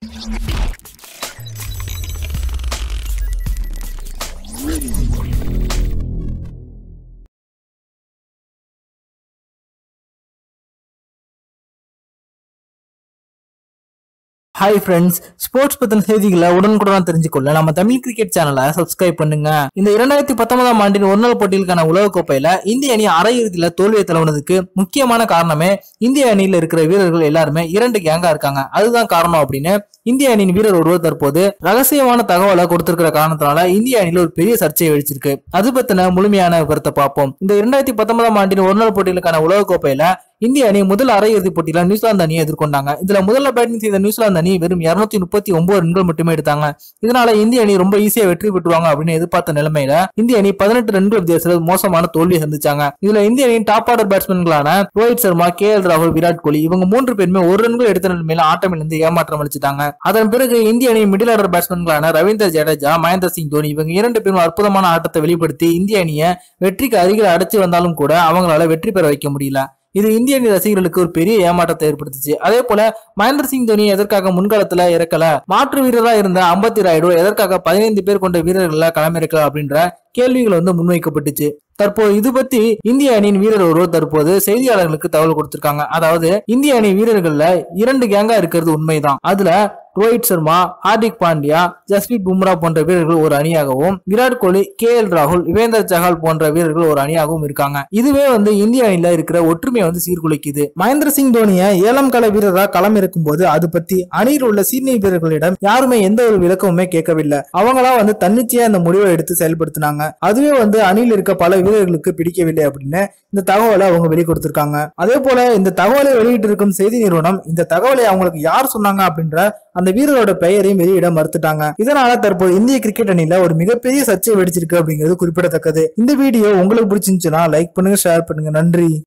hi friends sports பத்தின செய்திகளை உடனுக்குடன் தெரிஞ்சுக்கொள்ள நம்ம தமிழ் கிரிக்கெட் சேனலை சப்ஸ்கிரைப் பண்ணுங்க இந்த இரண்டாயிரத்தி பத்தொன்பதாம் ஆண்டின் ஒருநாள் போட்டிகளுக்கான உலகக்கோப்பையில இந்திய அணி அரையிறுதியில தோல்வியை தழுவுனதுக்கு முக்கியமான காரணமே இந்திய அணியில இருக்கிற வீரர்கள் எல்லாருமே இரண்டு கேங்கா இருக்காங்க அதுதான் காரணம் அப்படின்னு இந்திய அணியின் வீரர் ஒருவர் தற்போது ரகசியமான தகவலை கொடுத்திருக்கிற காரணத்தினால இந்திய அணியில ஒரு பெரிய சர்ச்சையை வெடிச்சிருக்கு அது பத்தின முழுமையான விவரத்தை பார்ப்போம் இந்த இரண்டாயிரத்தி பத்தொன்பதாம் ஆண்டின் ஒருநாள் போட்டிகளுக்கான உலகக்கோப்பையில இந்திய அணி முதல் அரையிறுதி போட்டியில நியூசிலாந்து அணியை எதிர்கொண்டாங்க இதுல முதல்ல பேட்டிங் செய்த நியூசிலாந்து அணி வெறும் இருநூத்தி முப்பத்தி ஒன்பது ரன்கள் மட்டுமே எடுத்தாங்க இதனால இந்திய அணி ரொம்ப ஈஸியா வெற்றி பெற்றுவாங்க அப்படின்னு எதிர்பார்த்த நிலைமையில இந்திய அணி பதினெட்டு ரன்கள் வித்தியாசத்தில் மோசமான தோல்வியை சந்திச்சாங்க இதுல இந்திய அணியின் டாப் ஆர்டர் பேட்ஸ்மேன்களான ரோஹித் சர்மா கே எல் ராகுல் விராட் கோலி இவங்க மூன்று பேருமே ஒரு ரன்கள் எடுத்த நிலைமையில ஆட்டமிலிருந்து ஏமாற்றம் அளிச்சிட்டாங்க அதன் பிறகு இந்திய அணி மிடில் ஆர்டர் பேட்ஸ்மேன்களான ரவீந்திர ஜடேஜா மகேந்திர சிங் தோனி இவங்க இரண்டு பேரும் அற்புதமான ஆட்டத்தை வெளிப்படுத்தி இந்திய அணியை வெற்றிக்கு அருகில் அடைச்சு வந்தாலும் கூட அவங்களால வெற்றி பெற வைக்க முடியல இது இந்திய அணி ரசிகர்களுக்கு ஒரு பெரிய ஏமாற்றத்தை ஏற்படுத்துச்சு அதே போல மகேந்திர சிங் தோனி எதற்காக முன்காலத்துல இறக்கல மாற்று வீரரா இருந்த அம்பத்தி ராயுடு எதற்காக பதினைந்து பேர் கொண்ட வீரர்கள களமிறக்கல அப்படின்ற கேள்விகள் வந்து முன்வைக்கப்பட்டுச்சு தற்போது இது பத்தி இந்திய அணியின் வீரர் ஒருவர் தற்போது செய்தியாளர்களுக்கு தகவல் கொடுத்திருக்காங்க அதாவது இந்திய அணி வீரர்கள்ல இரண்டு கேங்கா இருக்கிறது உண்மைதான் அதுல ரோஹித் சர்மா ஹார்திக் பாண்டியா ஜஸ்பிரீத் பும்ரா போன்ற வீரர்கள் ஒரு அணியாகவும் விராட் கோலி கே எல் ராகுல் யுவேந்தர் சஹால் போன்ற வீரர்கள் ஒரு அணியாகவும் இருக்காங்க இதுவே வந்து இந்திய அணியில இருக்கிற ஒற்றுமையை வந்து சீர்குலைக்குது மகேந்திர சிங் தோனியை ஏலம் கால வீரரா களம் இருக்கும் போது அது பத்தி அணியில் உள்ள சீனியர் வீரர்களிடம் யாருமே எந்த ஒரு விளக்கமுமே கேட்கவில்லை அவங்களா வந்து தன்னிச்சையா அந்த முடிவை எடுத்து செயல்படுத்தினாங்க அதுவே வந்து அணியில் இருக்க பல வீரர்களுக்கு பிடிக்கவில்லை அப்படின்னு இந்த தகவலை அவங்க வெளிக்கொடுத்திருக்காங்க அதே போல இந்த தகவலை வெளியிட்டு இருக்கும் செய்தி நிறுவனம் இந்த தகவலை அவங்களுக்கு யார் சொன்னாங்க அப்படின்ற அந்த வீரரோட பெயரையும் வெளியிட மறுத்துட்டாங்க இதனால தற்போது இந்திய கிரிக்கெட் அணியில ஒரு மிகப்பெரிய சர்ச்சை வெடிச்சிருக்கு அப்படிங்கிறது குறிப்பிடத்தக்கது இந்த வீடியோ உங்களுக்கு பிடிச்சிருந்துச்சுன்னா லைக் பண்ணுங்க ஷேர் பண்ணுங்க நன்றி